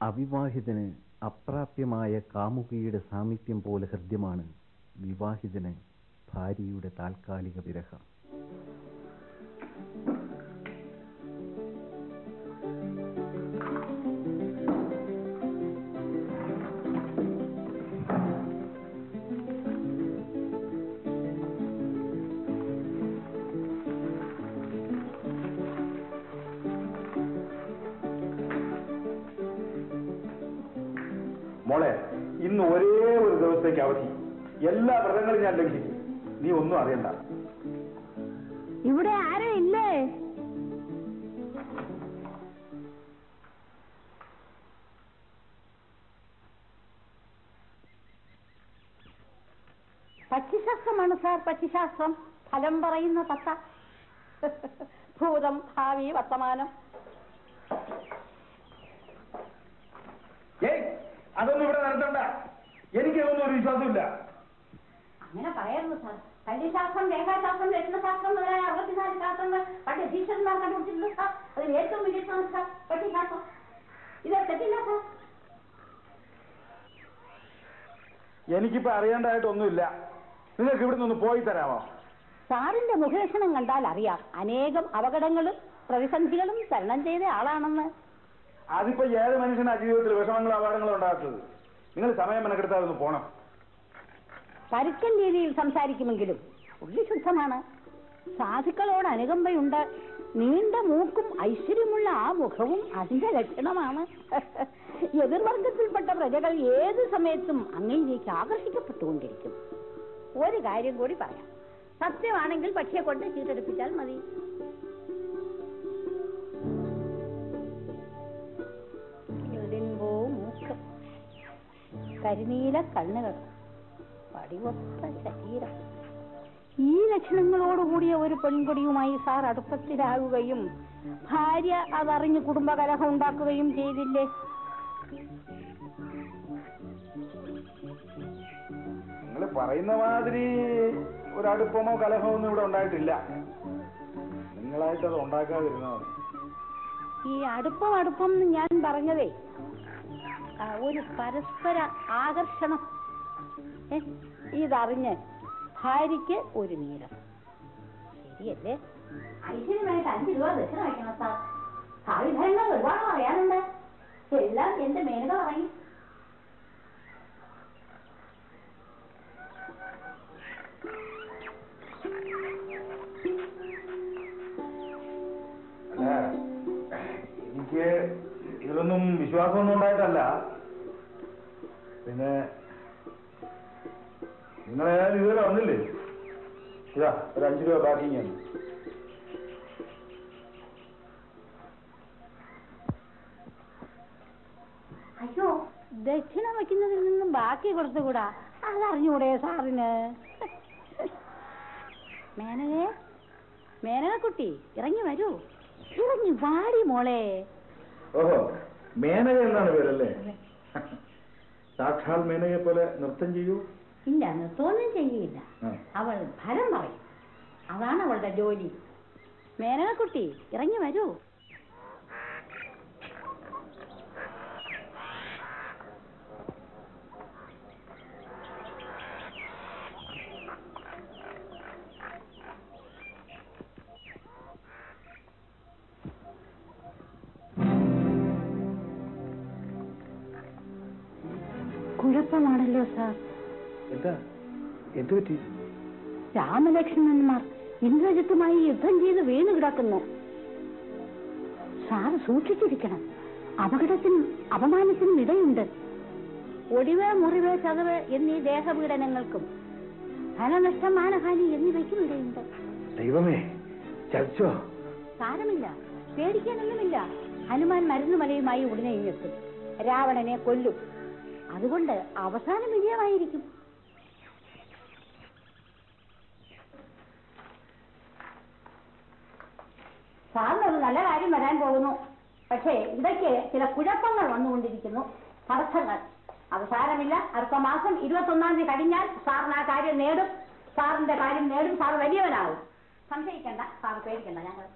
അവിവാഹിതന് അപ്രാപ്യമായ കാമുകിയുടെ സാമീപ്യം പോലെ ഹൃദ്യമാണ് വിവാഹിതന് ഭാര്യയുടെ താൽക്കാലിക വിരഹം മോളെ ഇന്ന് ഒരേ ഒരു ദിവസത്തേക്ക് അവധി എല്ലാ വ്രതങ്ങളും ഞാൻ ലംഘിക്കും നീ ഒന്നും അറിയണ്ട ഇവിടെ ആരും ഇല്ലേ പക്ഷിശാസ്ത്രമാണ് സാർ പക്ഷിശാസ്ത്രം ഫലം പറയുന്ന തത്ത ഭൂതം ഭാവി വർത്തമാനം ഏയ് അതൊന്നും ഇവിടെ നടത്തണ്ട എനിക്ക് അതൊന്നും ഒരു വിശ്വാസമില്ല അങ്ങനെ പറയരുത് സാർ കല്യശാസ്ത്രം രേഖാശാസ്ത്രം രത്നശാസ്ത്രം മുതലായ അറുപത്തിനാല് ശാസ്ത്രങ്ങൾ പണ്ട് ടീച്ചർമാർ കണ്ടുപിടിച്ചിട്ടുണ്ട് സാർ അതിൽ ഏറ്റവും മികച്ചതാണ് സാർ പക്ഷിശാസ്ത്രം ഇത് തെറ്റില്ല സാർ എനിക്കിപ്പോ അറിയേണ്ടതായിട്ടൊന്നുമില്ല നിങ്ങൾക്ക് ഇവിടെ നിന്ന് പോയി തരാമോ സാറിന്റെ മുഖലക്ഷണം കണ്ടാൽ അറിയാം അനേകം അപകടങ്ങളും പ്രതിസന്ധികളും തരണം ചെയ്ത ആളാണെന്ന് അതിപ്പോ ഏത് മനുഷ്യനാ ജീവിതത്തിൽ വിഷമങ്ങളും അപകടങ്ങളും ഉണ്ടാകുന്നത് നിങ്ങൾ സമയം മെനക്കെടുത്താൽ ഒന്ന് പോണം പരുക്കൻ രീതിയിൽ സംസാരിക്കുമെങ്കിലും ഉള്ളി ശുദ്ധമാണ് സാധുക്കളോട് അനുകമ്പയുണ്ട് നീണ്ട മൂക്കും ഐശ്വര്യമുള്ള ആ മുഖവും അതിന്റെ ലക്ഷണമാണ് എതിർവർഗത്തിൽപ്പെട്ട പ്രജകൾ ഏത് സമയത്തും അങ്ങയിലേക്ക് ആകർഷിക്കപ്പെട്ടുകൊണ്ടിരിക്കും ഒരു കാര്യം കൂടി പറയാം സത്യമാണെങ്കിൽ പക്ഷിയെ കൊണ്ട് ചീട്ടെടുപ്പിച്ചാൽ മതി ഇടിൻപോ മൂക്ക് കരിനീല കണ്ണുകൾ പടിവൊത്ത ശരീരം ഈ ലക്ഷണങ്ങളോടുകൂടിയ ഒരു പെൺകുടിയുമായി സാർ അടുപ്പത്തിലാകുകയും ഭാര്യ അതറിഞ്ഞ് കുടുംബകലഹം ഉണ്ടാക്കുകയും ചെയ്തില്ലേ നിങ്ങൾ പറയുന്ന മാതിരി ഒരടുപ്പമോ കലഹമോ ഒന്നും ഇവിടെ ഉണ്ടായിട്ടില്ല നിങ്ങളായിട്ട് അത് ഉണ്ടാക്കാതിരുന്നാൽ മതി ഈ അടുപ്പം അടുപ്പം എന്ന് ഞാൻ പറഞ്ഞതേ ആ, ഒരു പരസ്പര ആകർഷണം ഏ, ഇതറിഞ്ഞ് ഭാര്യയ്ക്ക് ഒരു നീരം ശരിയല്ലേ ഐശ്വര്യമായിട്ട് അഞ്ച് രൂപ ദക്ഷിണ വയ്ക്കണം സാർ ഭാവിഫലങ്ങൾ ഒരുപാട് പറയാനുണ്ട് എല്ലാം എന്റെ മേനക പറയും അല്ല എനിക്ക് ഇതിലൊന്നും വിശ്വാസമൊന്നും ഉണ്ടായിട്ടല്ല പിന്നെ നിങ്ങളേതായാലും ഇതുവരെ വന്നില്ലേ ഇതാ ഒരു അഞ്ചു രൂപ ബാക്കി ഞാൻ അയ്യോ ദക്ഷിണ വയ്ക്കുന്നതിൽ നിന്നും ബാക്കി കൊടുത്തുകൂടാ അതറിഞ്ഞൂടെ സാറിന് മേനകേ മേനകക്കുട്ടി ഇറങ്ങി വരൂ ഇറങ്ങി വാടി മോളെ ഓഹോ മേനക എന്നാണ് പേരല്ലേ സാക്ഷാൽ മേനകയെ പോലെ നൃത്തം ചെയ്യൂ ഇല്ല നൃത്തമൊന്നും ചെയ്യില്ല ആ. അവൾ ഫലം പറയും അതാണ് അവളുടെ ജോലി മേനകക്കുട്ടി ഇറങ്ങി വരൂ കുഴപ്പമാണല്ലോ സാർ എന്താ എന്തു പറ്റി രാമലക്ഷ്മണന്മാർ ഇന്ദ്രജിത്തുമായി യുദ്ധം ചെയ്ത് വീണു കിടക്കുന്നു സാർ സൂക്ഷിച്ചിരിക്കണം അപകടത്തിനും അപമാനത്തിനും ഇടയുണ്ട് ഒടിവ് മുറിവ് ചതവ് എന്നീ ദേഹപീഡനങ്ങൾക്കും ധനനഷ്ടം മാനഹാനി എന്നിവയ്ക്കും ഇടയുണ്ട് ദൈവമേ ചതിച്ചോ സാരമില്ല പേടിക്കാനൊന്നുമില്ല ഹനുമാൻ മരുന്നുമലയുമായി ഉടനെ ഇങ്ങെത്തും രാവണനെ കൊല്ലും അതുകൊണ്ട് അവസാനം വിജയമായിരിക്കും സാറിനൊരു നല്ല കാര്യം വരാൻ പോകുന്നു പക്ഷേ ഇടയ്ക്ക് ചില കുഴപ്പങ്ങൾ വന്നുകൊണ്ടിരിക്കുന്നു തടസ്സങ്ങൾ അവസാനമില്ല അടുത്ത മാസം ഇരുപത്തൊന്നാം തീയതി കഴിഞ്ഞാൽ സാറിന് ആ കാര്യം നേടും സാറിന്റെ കാര്യം നേടും സാർ വലിയവനാവും സംശയിക്കണ്ട സാർ പേടിക്കണ്ട ഞങ്ങൾ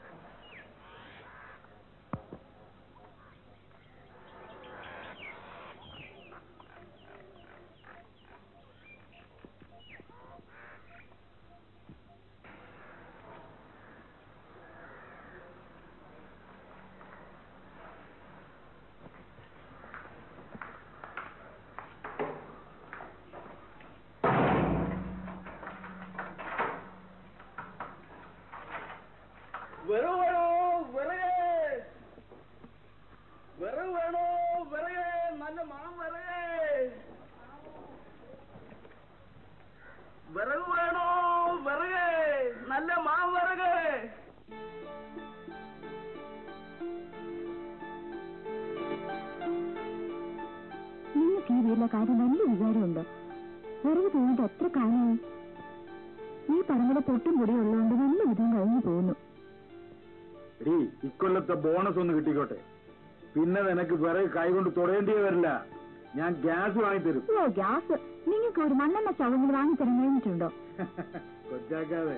ഉണ്ടല്ലോ കാര്യം വലിയ വിചാരമുണ്ട് വിറക് തൂങ്ങിട്ട് എത്ര കാലമായി ഈ പറമ്പിലെ പൊട്ടും പൊടിയും ഉള്ളതുകൊണ്ട് നല്ല വിധം കഴിഞ്ഞു പോകുന്നു എടീ ഇക്കൊല്ലത്തെ ബോണസ് ഒന്ന് കിട്ടിക്കോട്ടെ പിന്നെ നിനക്ക് വിറക് കൈകൊണ്ട് തൊടേണ്ടി വരില്ല ഞാൻ ഗ്യാസ് വാങ്ങിത്തരും ഓ ഗ്യാസ് നിങ്ങൾക്ക് ഒരു മണ്ണെണ്ണ ചവങ്ങൾ വാങ്ങിത്തരാൻ കഴിഞ്ഞിട്ടുണ്ടോ കൊച്ചാക്കാതെ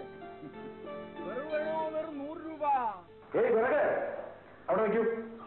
ഏയ് വിറക് അവിടെ വയ്ക്കൂ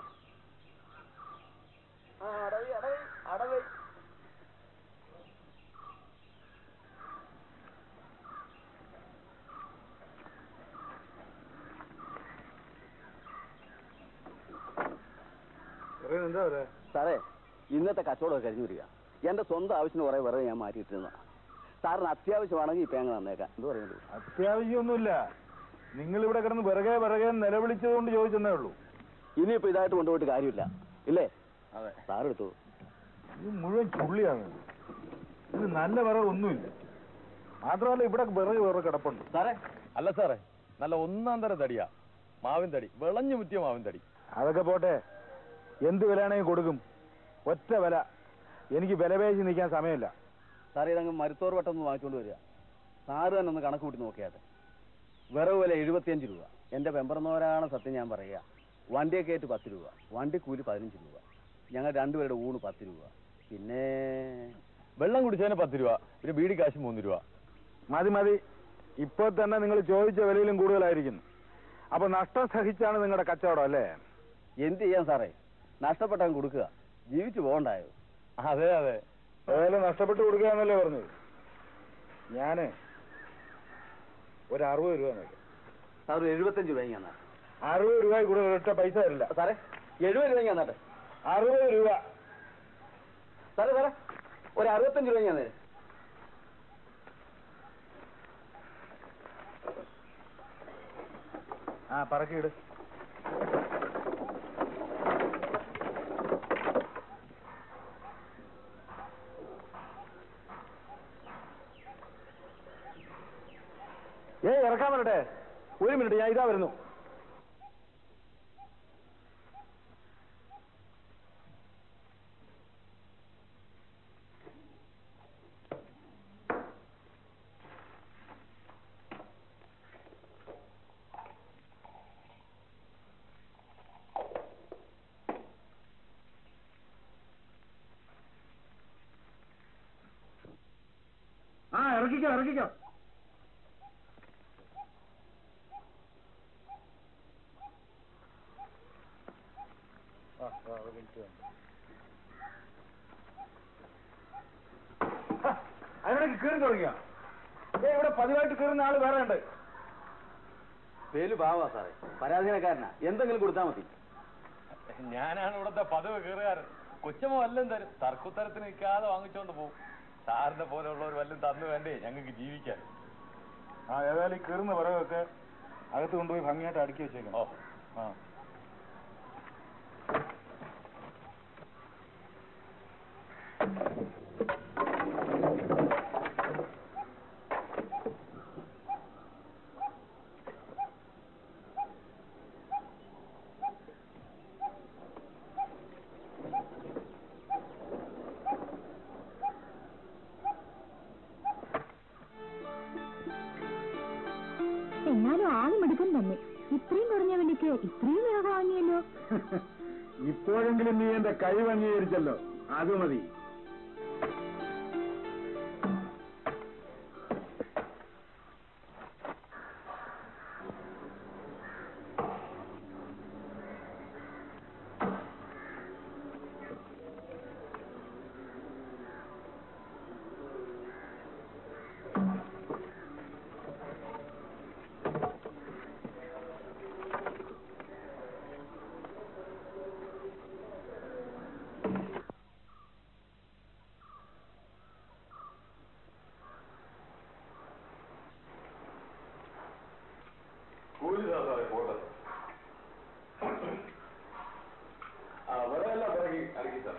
എന്താ പറയാ സാറേ ഇന്നത്തെ കച്ചവടമൊക്കെ കഴിഞ്ഞു വരിക എന്റെ സ്വന്തം ആവശ്യത്തിന് കുറെ വെറുതെ ഞാൻ മാറ്റിയിട്ടിരുന്ന സാറിന് അത്യാവശ്യമാണെങ്കിൽ ഈ പേങ്ങ തന്നേക്കാം എന്ത് പറയുന്നത് അത്യാവശ്യമൊന്നുമില്ല നിങ്ങൾ ഇവിടെ കിടന്ന് വിറകെ വിറകെ നിലവിളിച്ചത് കൊണ്ട് ചോദിച്ചെന്നേ ഉള്ളൂ ഇനിയിപ്പോ ഇതായിട്ട് കൊണ്ടുപോയിട്ട് കാര്യമില്ല ഇല്ലേ അതെ സാറെടുത്തു ഇത് മുഴുവൻ ചുള്ളിയാണ് ഇത് നല്ല വിറക് ഒന്നുമില്ല മാത്രമല്ല ഇവിടെ വിറക് വേറെ കിടപ്പുണ്ട് സാറേ അല്ല സാറേ നല്ല ഒന്നാം തരം തടിയാ മാവിൻ തടി വിളഞ്ഞു മുറ്റിയ മാവിൻ തടി അതൊക്കെ പോട്ടെ എന്ത് വിലയാണെങ്കിൽ കൊടുക്കും ഒറ്റ വില എനിക്ക് വില പേശി നിൽക്കാൻ സമയമില്ല സാറേ ഇതങ്ങ് മരുത്തോർ വട്ടം ഒന്ന് വാങ്ങിച്ചുകൊണ്ട് വരിക സാറ് തന്നെ ഒന്ന് കണക്ക് കൂട്ടി നോക്കിയാട്ടെ വിറവ് വില എഴുപത്തിയഞ്ച് രൂപ എന്റെ പെമ്പറന്നവരാണ് സത്യം ഞാൻ പറയുക വണ്ടിയെ കയറ്റ് പത്ത് രൂപ വണ്ടി കൂലി പതിനഞ്ച് രൂപ ഞങ്ങൾ രണ്ടുപേരുടെ ഊണ് പത്ത് രൂപ പിന്നെ വെള്ളം കുടിച്ചതിന് പത്ത് രൂപ പിന്നെ ബീഡി കാശ് മൂന്ന് രൂപ മതി മതി ഇപ്പോൾ തന്നെ നിങ്ങൾ ചോദിച്ച വിലയിലും കൂടുതലായിരിക്കുന്നു അപ്പൊ നഷ്ടം സഹിച്ചാണ് നിങ്ങളുടെ കച്ചവടം അല്ലേ എന്ത് ചെയ്യാൻ സാറേ നഷ്ടപ്പെട്ടവൻ കൊടുക്കുക ജീവിച്ചു പോകണ്ടായോ അതെ അതെ ഏതായാലും നഷ്ടപ്പെട്ട് കൊടുക്കുക എന്നല്ലേ പറഞ്ഞത് ഞാന് ഒരു അറുപത് രൂപ നോക്കാം സാർ ഒരു എഴുപത്തഞ്ച് രൂപ ഞാൻ അറുപത് രൂപ കൂടുതൽ ഒറ്റ പൈസ തരില്ല സാറേ എഴുപത് രൂപ ഞാൻ നാട്ടെ അറുപത് രൂപ സാറേ സാറേ ഒരു അറുപത്തഞ്ച് രൂപ ഞാൻ തരാം ആ പറക്കിയിട് ഏയ് ഇറക്കാൻ വരട്ടെ ഒരു മിനിറ്റ് ഞാൻ ഇതാ വരുന്നു ആ ഇറക്കിക്കോ ഇറക്കിക്കോ അതിനിടയ്ക്ക് കീറി തുടങ്ങിയ ഏ ഇവിടെ പതിവായിട്ട് കീറുന്ന ആള് വേറെ ഉണ്ട് പേര് പാവാ സാറേ പരാധീനക്കാരനാ എന്തെങ്കിലും കൊടുത്താൽ മതി ഞാനാണ് ഇവിടുത്തെ പതിവ് കീറുകാരൻ കൊച്ചമ്മ വല്ലതും തരും തർക്കുത്തരത്തിന് നിൽക്കാതെ വാങ്ങിച്ചോണ്ട് പോകും സാറിന്റെ പോലെയുള്ളവർ വല്ലതും തന്നു വേണ്ടേ ഞങ്ങൾക്ക് ജീവിക്കാൻ ആ ഏതായാലും ഈ കീറുന്ന വിറകൊക്കെ അകത്ത് കൊണ്ടുപോയി ഭംഗിയായിട്ട് അടുക്കി വെച്ചേക്കണം ഓ ആ എന്നാലും ആളും എടുക്കും തന്നെ ഇത്രയും കുറഞ്ഞ വിലയ്ക്ക് ഇത്രയും വിറക് വാങ്ങിയല്ലോ ഇപ്പോഴെങ്കിലും നീ എന്റെ കഴിവ് അംഗീകരിച്ചല്ലോ അത് മതി കൂലി സാറേ പോട്ടെ ആ വിറകെല്ലാം പിറകി അടുക്കി സാർ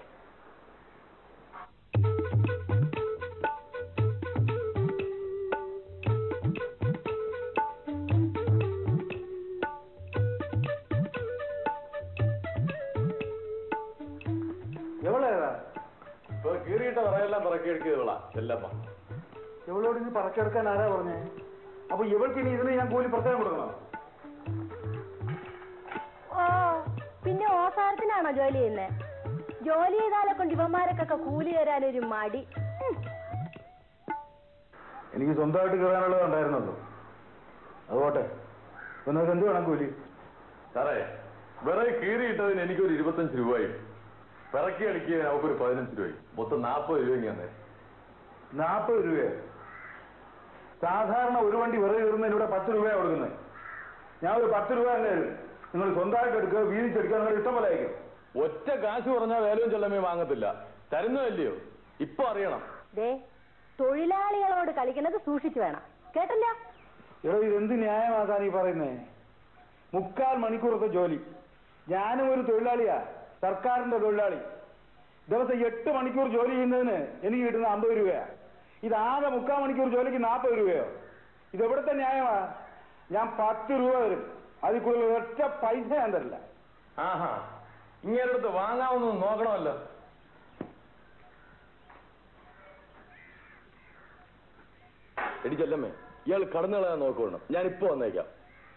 എവളേതാ ഇപ്പൊ കീറിയിട്ട പറയെല്ലാം പറക്കിയെടുക്കിയവളാ ചെല്ലപ്പ ഇവളോട് ഇനി പറക്കെടുക്കാൻ ആരാ പറഞ്ഞേ അപ്പൊ ഇവൾക്ക് ഇനി ഇതിന് ഞാൻ കൂലി പ്രത്യേകം കൊടുക്കണം ഓ പിന്നെ ഓസാരത്തിനാണോ ജോലി ചെയ്യുന്നത് ജോലി ചെയ്താലെ കൊണ്ട് ഇവന്മാരൊക്കെ കൂലി തരാനൊരു മടി ഉം. എനിക്ക് സ്വന്തമായിട്ട് കയറാനുള്ളത് ഉണ്ടായിരുന്നല്ലോ അതുപോട്ടെ ഇപ്പൊ നിനക്ക് എന്ത് വേണം കൂലി സാറേ വിറക് കീറിയിട്ടതിന് എനിക്കൊരു ഇരുപത്തഞ്ച് രൂപയും പിറക്കി അടിക്കുക നമുക്കൊരു പതിനഞ്ച് രൂപയും മൊത്തം നാൽപ്പത് രൂപ തന്നെ നാൽപ്പത് രൂപയോ സാധാരണ ഒരു വണ്ടി വെറുതെ കയറുന്നതിന് ഇവിടെ പത്ത് രൂപയാണ് കൊടുക്കുന്നത് ഞാൻ ഒരു പത്ത് രൂപ തന്നെ തരും നിങ്ങൾ സ്വന്തമായിട്ട് എടുക്കുക വീതിച്ചെടുക്കുക നിങ്ങൾ ഇഷ്ടം പോലെ അയക്കും ഒറ്റ കാശ് പറഞ്ഞാൽ വേലയും ചെല്ലമേ വാങ്ങത്തില്ല തരുന്നതല്ലയോ ഇപ്പൊ അറിയണം ദേ തൊഴിലാളികളോട് കളിക്കുന്നത് സൂക്ഷിച്ചു വേണം കേട്ടില്ല എടോ ഇതെന്ത് ന്യായമാക്കാൻ ഈ പറയുന്നേ മുക്കാൽ മണിക്കൂറത്തെ ജോലി ഞാനും ഒരു തൊഴിലാളിയാ സർക്കാരിന്റെ തൊഴിലാളി ദിവസം എട്ട് മണിക്കൂർ ജോലി ചെയ്യുന്നതിന് എനിക്ക് കിട്ടുന്ന അമ്പത് രൂപയാ ഇതാകെ മുക്കാൽ മണിക്കൂർ ജോലിക്ക് നാൽപ്പത് രൂപയോ ഇത് എവിടുത്തെ ന്യായമാ ഞാൻ പത്ത് രൂപ തരും അതിൽ കൂടുതൽ ഒറ്റ പൈസ ഞാൻ തരില്ല ആഹാ ഇങ്ങേരടുത്ത് വാങ്ങാവുന്നത് നോക്കണമല്ലോ എടി ചെല്ലമ്മേ ഇയാൾ കടന്നു കളയാൻ നോക്കണം ഞാൻ ഇപ്പൊ വന്നേക്കാം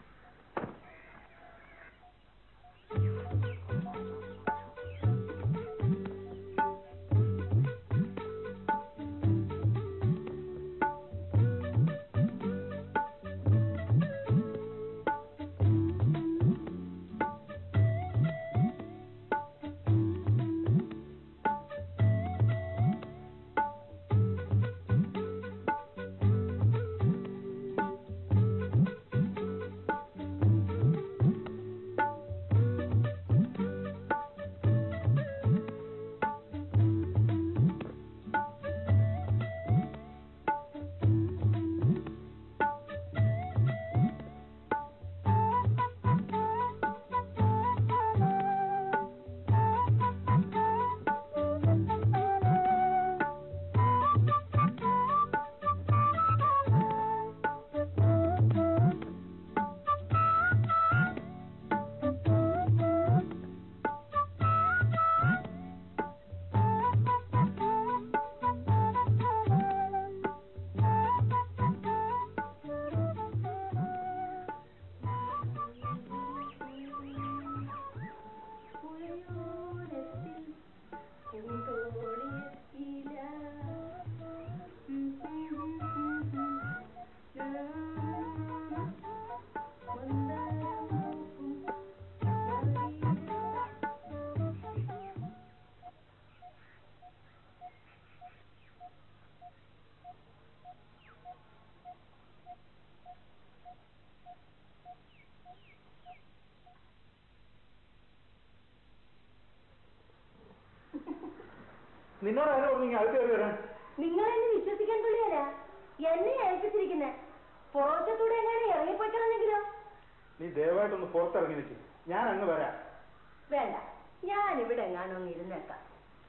നിന്നോട് ആരോ പറഞ്ഞു ഇങ്ങ് അകത്ത് കയറി വരാൻ നിങ്ങൾ എന്നെ വിശ്വസിക്കാൻ തുള്ളിയല്ല എന്നെ ഏൽപ്പിച്ചിരിക്കുന്നെ പുറത്തൂടെ എങ്ങനെ ഇറങ്ങിപ്പോയിക്കളഞ്ഞെങ്കിലോ നീ ദയവായിട്ടൊന്ന് പുറത്തിറങ്ങി നിൽക്കും ഞാൻ അങ്ങ് വരാം വേണ്ട ഞാൻ ഇവിടെ എങ്ങാനും അങ്ങ് ഇരുന്നേക്കാം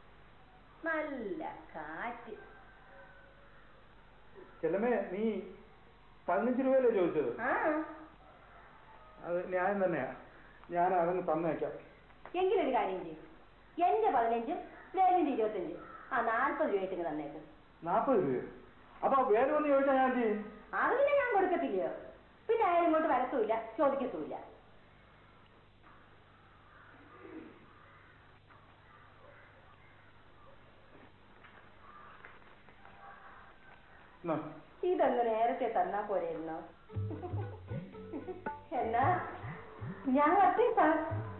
നല്ല കാറ്റ് ചെല്ലമ്മേ നീ പതിനഞ്ച് രൂപയല്ലേ ചോദിച്ചത് ആ അത് ന്യായം തന്നെയാ ഞാൻ അതങ്ങ് തന്നേക്കാം എങ്കിലൊരു കാര്യം ചെയ്യും എന്റെ പതിനഞ്ചും വേലിന്റെ ഇരുപത്തഞ്ചും ആ നാൽപ്പത് രൂപയായിട്ട് ഇങ്ങ് തന്നേക്കും നാൽപ്പത് രൂപയോ അപ്പൊ വേറെ ഒന്ന് ചോദിച്ചാൽ ഞാൻ എന്ത് ചെയ്യും അത് പിന്നെ ഞാൻ കൊടുക്കത്തില്ലയോ പിന്നെ അയാൾ ഇങ്ങോട്ട് വരത്തുമില്ല ചോദിക്കത്തുമില്ല എന്നാ, ഇതൊന്ന് നേരത്തെ തന്നാ പോരായിരുന്നോ എന്നാ ഞാൻ വരട്ടെ സാർ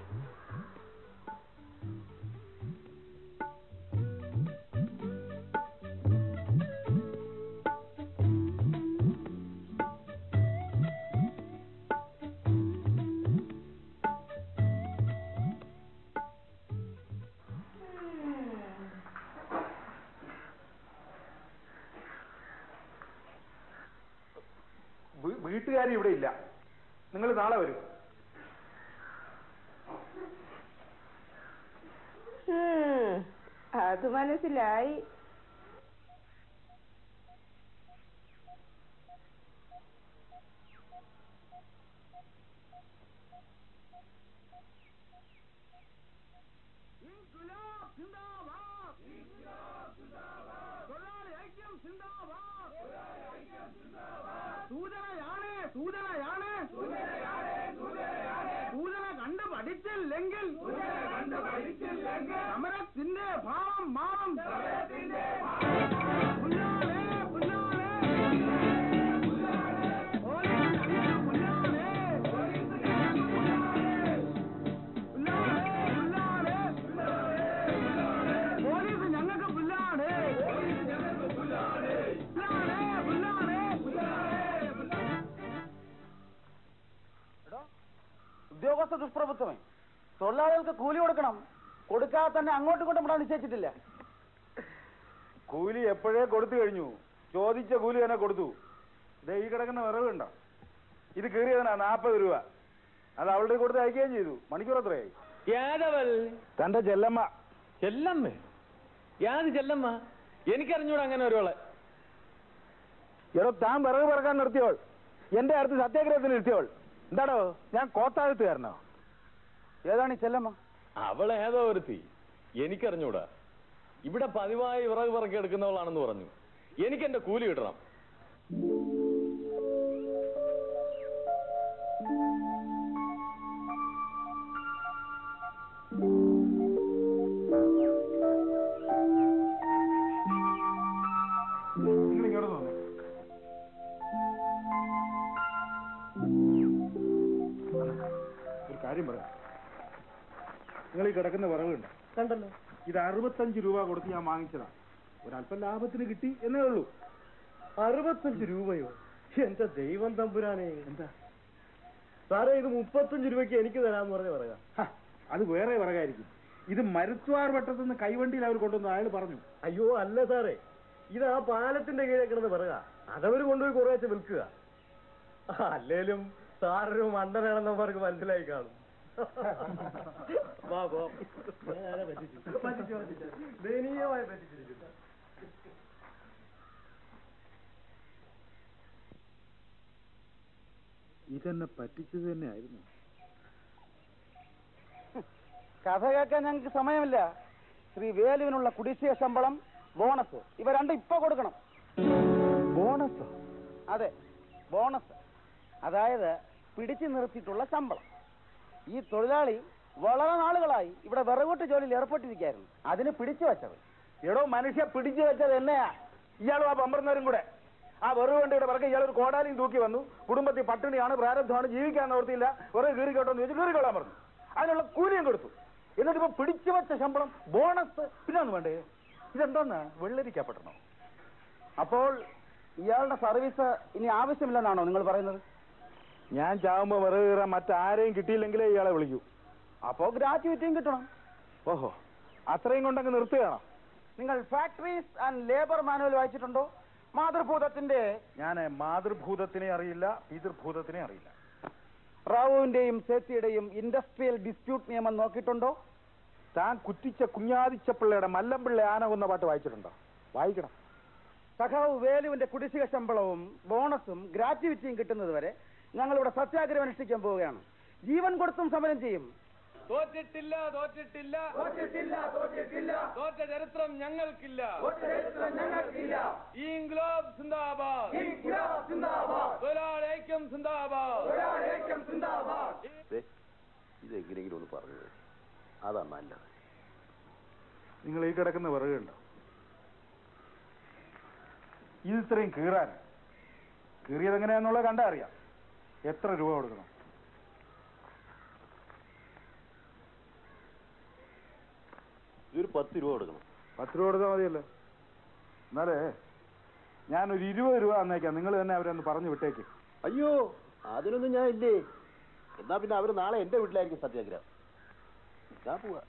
വീ- വീട്ടുകാരി ഇവിടെ ഇല്ല നിങ്ങൾ നാളെ വരും അത് മനസ്സിലായി സൂചനയാണ് സൂചനയാണ് സൂചന കണ്ട് പഠിച്ചില്ലെങ്കിൽ സമരത്തിന്റെ ഭാവം മാറും പുല്ലാലേ, പുല്ലാലേ. പോലീസ് ഞങ്ങൾക്ക് പുല്ലാലേ. പുല്ലാലേ, പുല്ലാലേ. പോലീസ് ഞങ്ങൾക്ക് പുല്ലാണ് പുല്ലാലേ, പുല്ലാലേ. ഉദ്യോഗസ്ഥ ദുഷ്പ്രഭുത്വമേ തൊഴിലാളികൾക്ക് കൂലി കൊടുക്കണം കൊടുക്കാതെ തന്നെ അങ്ങോട്ടും ഇങ്ങോട്ടും വിടാൻ നിശ്ചയിച്ചിട്ടില്ല കൂലി എപ്പോഴേ കൊടുത്തു കഴിഞ്ഞു ചോദിച്ച കൂലി തന്നെ കൊടുത്തു ദേ ഈ കിടക്കുന്ന വിറവ് കണ്ടോ ഇത് കീറിയതിനാ നാപ്പത് രൂപ അത് അവളുടെ കൊടുത്ത് അയക്കുകയും ചെയ്തു മണിക്കൂർ എത്രയായി യാദവൽ തന്റെ ചെല്ലമ്മ ചെല്ലമ്മേ യാത് ചെല്ലമ്മ എനിക്കറിഞ്ഞൂടാ അങ്ങനെ ഒരാളെ എടോ താൻ വിറവ് പറക്കാൻ നിർത്തിയോൾ എന്റെ അടുത്ത് സത്യാഗ്രഹത്തിന് നിർത്തിയോൾ എന്താടോ ഞാൻ കോത്താഴത്തുകാരനോ ഏതാണ് ഈ ചെല്ലമ്മ അവൾ ഏതോ ഒരുത്തി എനിക്കറിഞ്ഞൂടാ ഇവിടെ പതിവായി വിറക് പറക്കി എടുക്കുന്നവളാണെന്ന് പറഞ്ഞു എനിക്ക് എന്റെ കൂലി കിട്ടണം നിങ്ങൾ ഇങ്ങോട്ട് തോന്നി ഒരു കാര്യം പറയാം നിങ്ങൾ ഈ കിടക്കുന്ന വിറവുണ്ട് കണ്ടല്ലോ ഇത് അറുപത്തഞ്ച് രൂപ കൊടുത്ത് ഞാൻ വാങ്ങിച്ചതാ ഒരല്പം ലാഭത്തിന് കിട്ടി എന്നേ ഉള്ളൂ അറുപത്തഞ്ച് രൂപയോ എന്റെ ദൈവം തമ്പുരാനെ എന്താ സാറേ ഇത് മുപ്പത്തഞ്ച് രൂപയ്ക്ക് എനിക്ക് തരാന്ന് പറഞ്ഞ പറയാ ഹ, അത് വേറെ വിറകായിരിക്കും ഇത് മരുത്വാർ വട്ടത്തുനിന്ന് കൈവണ്ടിയിൽ അവർ കൊണ്ടുവന്നു അയാൾ പറഞ്ഞു അയ്യോ അല്ല സാറേ ഇത് ആ പാലത്തിന്റെ കീഴെ കിടന്ന് പറയുക അതവര് കൊണ്ടുപോയി കുറേശ്ശെ വിൽക്കുക അല്ലേലും സാറൊരു മണ്ടനാണെന്നവർക്ക് മനസ്സിലായി കാണും വാ പോ ഞാനാരെ പറ്റിച്ചു. പറ്റിച്ചു, പറ്റിച്ചു. ദയനീയമായി പറ്റിച്ചിരിക്കുന്നു ഇതെന്നെ പറ്റിച്ചത് തന്നെ ആയിരുന്നു കഥ കേൾക്കാൻ ഞങ്ങൾക്ക് സമയമില്ല ശ്രീ വേലുവിനുള്ള കുടിശ്ശിക ശമ്പളം ബോണസ് ഇവ രണ്ടും ഇപ്പൊ കൊടുക്കണം ബോണസ് അതെ ബോണസ് അതായത് പിടിച്ചു നിർത്തിയിട്ടുള്ള ശമ്പളം ഈ തൊഴിലാളി വളരെ നാളുകളായി ഇവിടെ വിറകൂട്ട് ജോലിയിൽ ഏർപ്പെട്ടിരിക്കുകയായിരുന്നു അതിന് പിടിച്ചു വെച്ചത് എടോ മനുഷ്യ പിടിച്ചു വെച്ചത് എന്നെയാ ഇയാളും ആ പമ്പറുന്നവരും കൂടെ ആ വെറു വണ്ടിയുടെ പിറകെ ഇയാൾ ഒരു കോടാലിയും തൂക്കി വന്നു കുടുംബത്തിൽ പട്ടിണിയാണ് പ്രാരബ്ധമാണ് ജീവിക്കാൻ നിവർത്തിയില്ല വെറുതെ കീറി കേട്ടോന്ന് ചോദിച്ചു കീറിക്കൊള്ളാൻ പറഞ്ഞു അതിനുള്ള കൂലിയും കൊടുത്തു എന്നിട്ട് ഇപ്പൊ പിടിച്ചു വെച്ച ശമ്പളം ബോണസ് പിന്നെ ഒന്നും വേണ്ടേ ഇതെന്താന്ന് വെള്ളരിക്കപ്പെടണോ അപ്പോൾ ഇയാളുടെ സർവീസ് ഇനി ആവശ്യമില്ലെന്നാണോ നിങ്ങൾ പറയുന്നത് ഞാൻ ചാവുമ്പോ വെറുതെ കീറാൻ മറ്റാരെയും കിട്ടിയില്ലെങ്കിലേ ഇയാളെ വിളിക്കൂ അപ്പോ ഗ്രാറ്റുവിറ്റിയും കിട്ടണം ഓഹോ അത്രയും കൊണ്ടങ്ങ് നിർത്തുകയാണോ നിങ്ങൾ ഫാക്ടറീസ് ആൻഡ് ലേബർ മാനുവൽ വായിച്ചിട്ടുണ്ടോ മാതൃഭൂതത്തിന്റെ ഞാൻ മാതൃഭൂതത്തിനെ അറിയില്ല പിതൃഭൂതത്തിനെ അറിയില്ല റാവുവിന്റെയും സേത്തിയുടെയും ഇൻഡസ്ട്രിയൽ ഡിസ്പ്യൂട്ട് നിയമം നോക്കിയിട്ടുണ്ടോ താൻ കുറ്റിച്ച കുഞ്ഞാദിച്ചപ്പിള്ളയുടെ മല്ലമ്പിള്ള ആന കൊന്ന പാട്ട് വായിച്ചിട്ടുണ്ടോ വായിക്കണം സഖാവ് വേലുവിന്റെ കുടിശ്ശിക ശമ്പളവും ബോണസും ഗ്രാറ്റുവിറ്റിയും കിട്ടുന്നത് വരെ ഞങ്ങളിവിടെ സത്യാഗ്രഹം അനുഷ്ഠിക്കാൻ പോവുകയാണ് ജീവൻ കൊടുത്തും സമരം ചെയ്യും തോറ്റിട്ടില്ല തോറ്റിട്ടില്ല തോറ്റിട്ടില്ല തോറ്റിട്ടില്ല തോറ്റ ചരിത്രം ഞങ്ങൾക്കില്ല ഞങ്ങൾക്കില്ല ഈ ഇൻഗ്ലോബ് സിന്ദാബാദ് തൊഴിലാളി ഐക്യം സിന്ദാബാദ് ഇതെങ്ങനെയെങ്കിലും ഒന്ന് പറഞ്ഞു അതാണ് നല്ലത് നിങ്ങൾ ഈ കിടക്കുന്ന വിറകുണ്ടോ ഇത് ഇത്രയും കീറാൻ കീറിയത് എങ്ങനെയാന്നുള്ളത് കണ്ടാ അറിയാം എത്ര രൂപ കൊടുക്കണം ഇതൊരു പത്ത് രൂപ കൊടുക്കണം പത്ത് രൂപ കൊടുത്താൽ മതിയല്ലോ എന്നാലേ ഞാനൊരു ഇരുപത് രൂപ തന്നേക്കാം നിങ്ങൾ തന്നെ അവരെ ഒന്ന് പറഞ്ഞു വിട്ടേക്ക് അയ്യോ അതിനൊന്നും ഞാൻ ഇല്ലേ എന്നാ പിന്നെ അവര് നാളെ എന്റെ വീട്ടിലായിരിക്കും സത്യാഗ്രഹം ഞാൻ പോവാ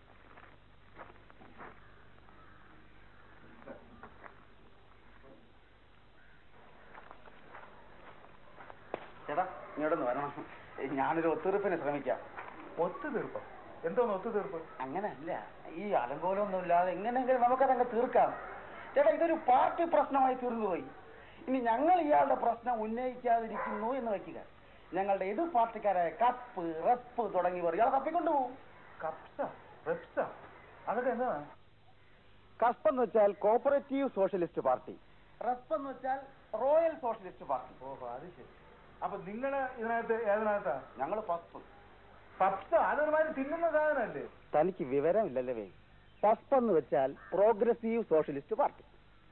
ചേട്ടാ ഇങ്ങോട്ടൊന്ന് വരണം ഞാനൊരു ഒത്തുതീർപ്പിന് ശ്രമിക്കാം ഒത്തു തീർപ്പം എന്തോന്ന് ഒത്തു തീർപ്പ് അങ്ങനല്ല ഈ അലങ്കോലമൊന്നും ഇല്ലാതെ എങ്ങനെയെങ്കിലും നമുക്കതങ്ങ് തീർക്കാം ചേട്ടാ ഇതൊരു പാർട്ടി പ്രശ്നമായി തീർന്നുപോയി ഇനി ഞങ്ങൾ ഇയാളുടെ പ്രശ്നം ഉന്നയിക്കാതിരിക്കുന്നു എന്ന് വയ്ക്കുക ഞങ്ങളുടെ എതിർ പാർട്ടിക്കാരായ കപ്പ് റെപ്പ് തുടങ്ങിയവർ ഇയാളെ തപ്പിക്കൊണ്ടുപോകും കപ്സ റെപ്സ അതൊക്കെ എന്താ കസ്പ് എന്ന് വെച്ചാൽ കോപ്പറേറ്റീവ് സോഷ്യലിസ്റ്റ് പാർട്ടി റെപ്പ് എന്ന് വെച്ചാൽ റോയൽ സോഷ്യലിസ്റ്റ് പാർട്ടി ഓഹോ അത് ശരി അപ്പൊ നിങ്ങള് ഇതിനകത്ത് ഏതിനകത്താ ഞങ്ങൾ പഫ് പപ്സ് അതൊരുമാതിരി തിന്നുന്ന സാധനമല്ലേ തനിക്ക് വിവരമില്ലല്ലേ വേ പഫ് എന്ന് വെച്ചാൽ പ്രോഗ്രസീവ് സോഷ്യലിസ്റ്റ് പാർട്ടി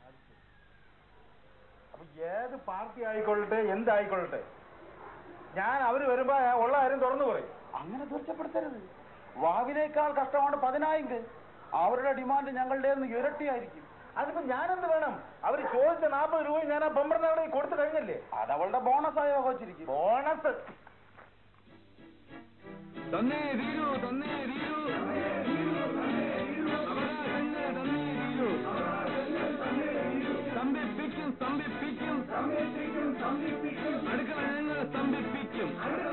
അപ്പൊ ഏത് പാർട്ടി ആയിക്കൊള്ളട്ടെ എന്തായിക്കൊള്ളട്ടെ ഞാൻ അവര് വരുമ്പോ ഉള്ള കാര്യം തുറന്നു പറയും അങ്ങനെ തീർച്ചപ്പെടുത്തരുത് വാവിനേക്കാൾ കഷ്ടമാണ് പതിനായിരം അവരുടെ ഡിമാൻഡ് ഞങ്ങളുടെ ഇരട്ടിയായിരിക്കും അതിപ്പോ ഞാനെന്ത് വേണം അവര് ചോദിച്ച നാൽപ്പത് രൂപ ഞാൻ ആ ബമ്പറിന് അവിടെ കൊടുത്തു കഴിഞ്ഞല്ലേ അത് അവളുടെ ബോണസായി വഹിച്ചിരിക്കും ബോണസ് തന്നേ തീരൂ തന്നേ തീരൂ അവകാശങ്ങൾ തന്നേ തീരൂ സ്തംഭിപ്പിക്കും സ്തംഭിപ്പിക്കും അടുക്കള ഞങ്ങൾ സ്തംഭിപ്പിക്കും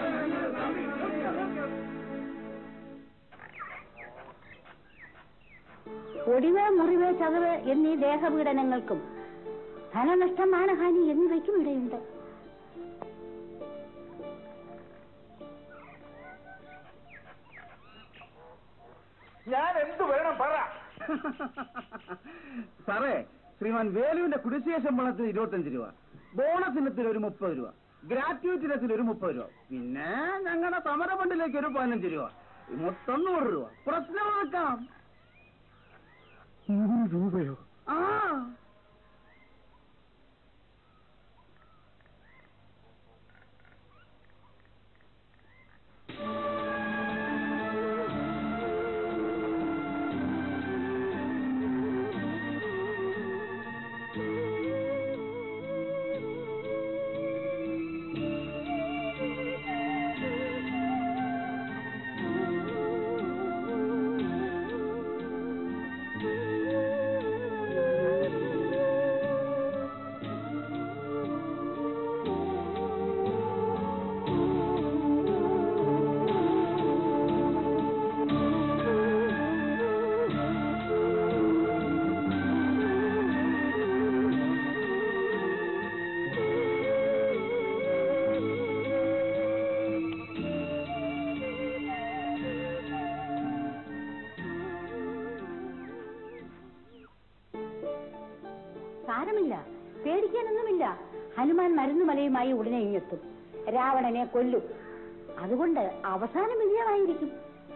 ഒടിവ് മുറിവ് ചതവ് എന്നീ ദേഹപീഡനങ്ങൾക്കും ധനനഷ്ടം മാനഹാനി എന്നിവയ്ക്കും ഇടയുണ്ട് ഞാൻ എന്ത് വേണം പറ സാറേ ശ്രീമാൻ വേലുവിന്റെ കുടിശ്ശിക ശമ്പളത്തിന് ഇരുപത്തഞ്ച് രൂപ ബോണസ് ഇനത്തിൽ ഒരു മുപ്പത് രൂപ ഗ്രാറ്റുവിറ്റി ഇനത്തിൽ ഒരു മുപ്പത് രൂപ പിന്നെ ഞങ്ങളുടെ സമര ഫണ്ടിലേക്ക് ഒരു പതിനഞ്ച് രൂപ മൊത്തം നൂറ് രൂപ പ്രശ്നം വെക്കാം നൂറ് രൂപയോ ആ സാരമില്ല പേടിക്കാനൊന്നുമില്ല ഹനുമാൻ മരുന്നുമലയുമായി ഉടനെ ഇങ്ങെത്തും രാവണനെ കൊല്ലും അതുകൊണ്ട് അവസാനം വിജയമായിരിക്കും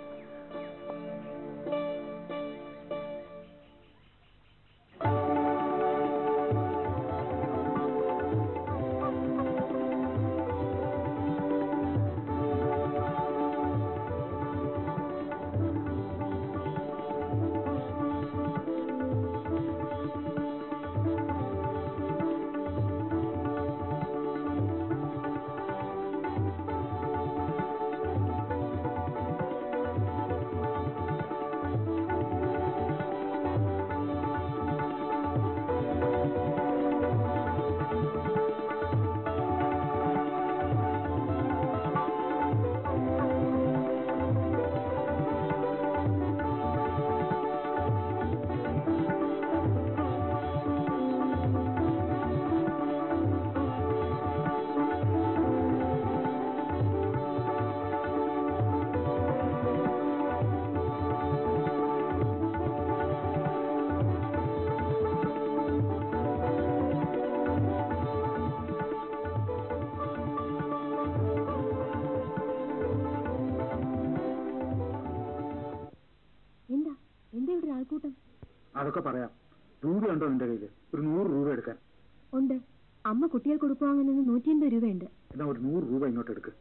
എന്താ എന്താ ഇവിടെ ആൾക്കൂട്ടം അതൊക്കെ പറയാം രൂപയുണ്ടോ നിന്റെ കയ്യിൽ ഒരു നൂറ് രൂപ എടുക്കാൻ ഉണ്ട് അമ്മ കുട്ടികൾക്ക് കൊടുത്തു വാങ്ങുന്നത് നൂറ്റി അൻപത് രൂപയുണ്ട് എന്നാ ഒരു നൂറ് രൂപ ഇങ്ങോട്ട് എടുക്ക്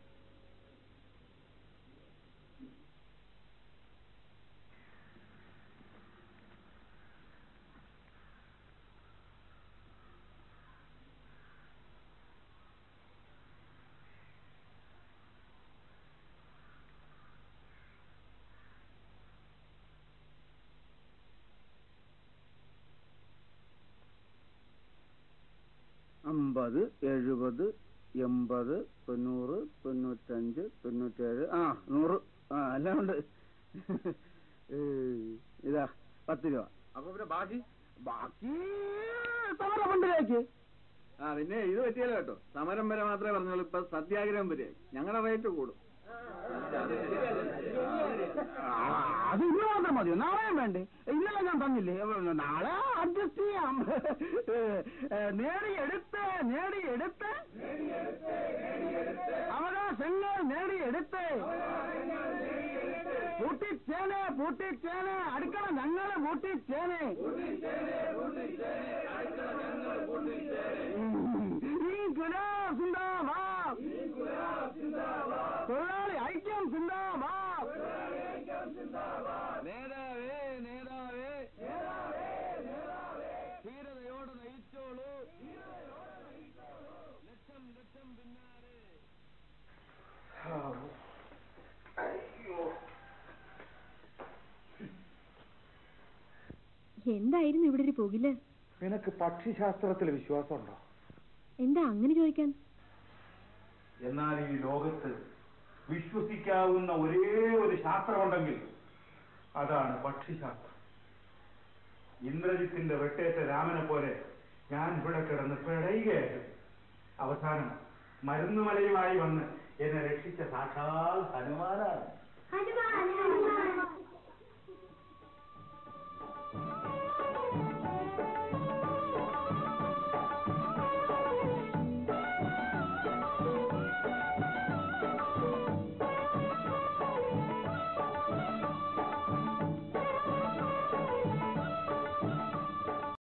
അമ്പത് എഴുപത് എൺപത് തൊണ്ണൂറ് തൊണ്ണൂറ്റഞ്ച് തൊണ്ണൂറ്റേഴ് ആ നൂറ് ആ എല്ലാം ഉണ്ട് ഏയ്, ഇതാ പത്ത് രൂപ അപ്പൊ പിന്നെ ബാക്കി ബാക്കി സമര ഫണ്ടിലേക്ക് ആ പിന്നെ ഇത് പറ്റിയല്ലോ കേട്ടോ സമരം വരെ മാത്രമേ പറഞ്ഞോളൂ ഇപ്പൊ സത്യാഗ്രഹം വരെ ഞങ്ങളുടെ റേറ്റ് കൂടും ആ, അത് ഇത് മാത്രം മതിയോ നാളെയും വേണ്ടേ ഇന്നലെ ഞാൻ തന്നില്ലേ ഏ, നാളെ അഡ്ജസ്റ്റ് ചെയ്യാം ഏ, ഏ, നേടിയെടുത്ത് നേടിയെടുത്ത് അവകാശങ്ങൾ നേടിയെടുത്ത് പൂട്ടിച്ചേനെ പൂട്ടിച്ചേനെ അടുക്കള ഞങ്ങള് പൂട്ടിച്ചേനെ ഇൻകുലാബ് സിന്ദാബാദ് തൊഴിലാളി ഐക്യം സിന്ദാബാദ് നേതാവേ നേതാവേ ധീരതയോടെ നയിച്ചോളൂ ലക്ഷം ലക്ഷം പിന്നാലെ എന്തായിരുന്നു ഇവിടെ ഒരു പോകില് നിനക്ക് പക്ഷിശാസ്ത്രത്തിൽ വിശ്വാസമുണ്ടോ എന്താ അങ്ങനെ ചോദിക്കാൻ എന്നാൽ ഈ ലോകത്ത് വിശ്വസിക്കാവുന്ന ഒരേ ഒരു ശാസ്ത്രമുണ്ടെങ്കിൽ അതാണ് പക്ഷിശാസ്ത്രം ഇന്ദ്രജിത്തിന്റെ വെട്ടേറ്റ രാമനെ പോലെ ഞാൻ ഇവിടെ കിടന്ന് പിഴയുകയായിരുന്നു അവസാനം മരുന്നുമലയുമായി വന്ന് എന്നെ രക്ഷിച്ച സാക്ഷാൽ ഹനുമാനാണ് ഹനുമാൻ ഹനുമാൻ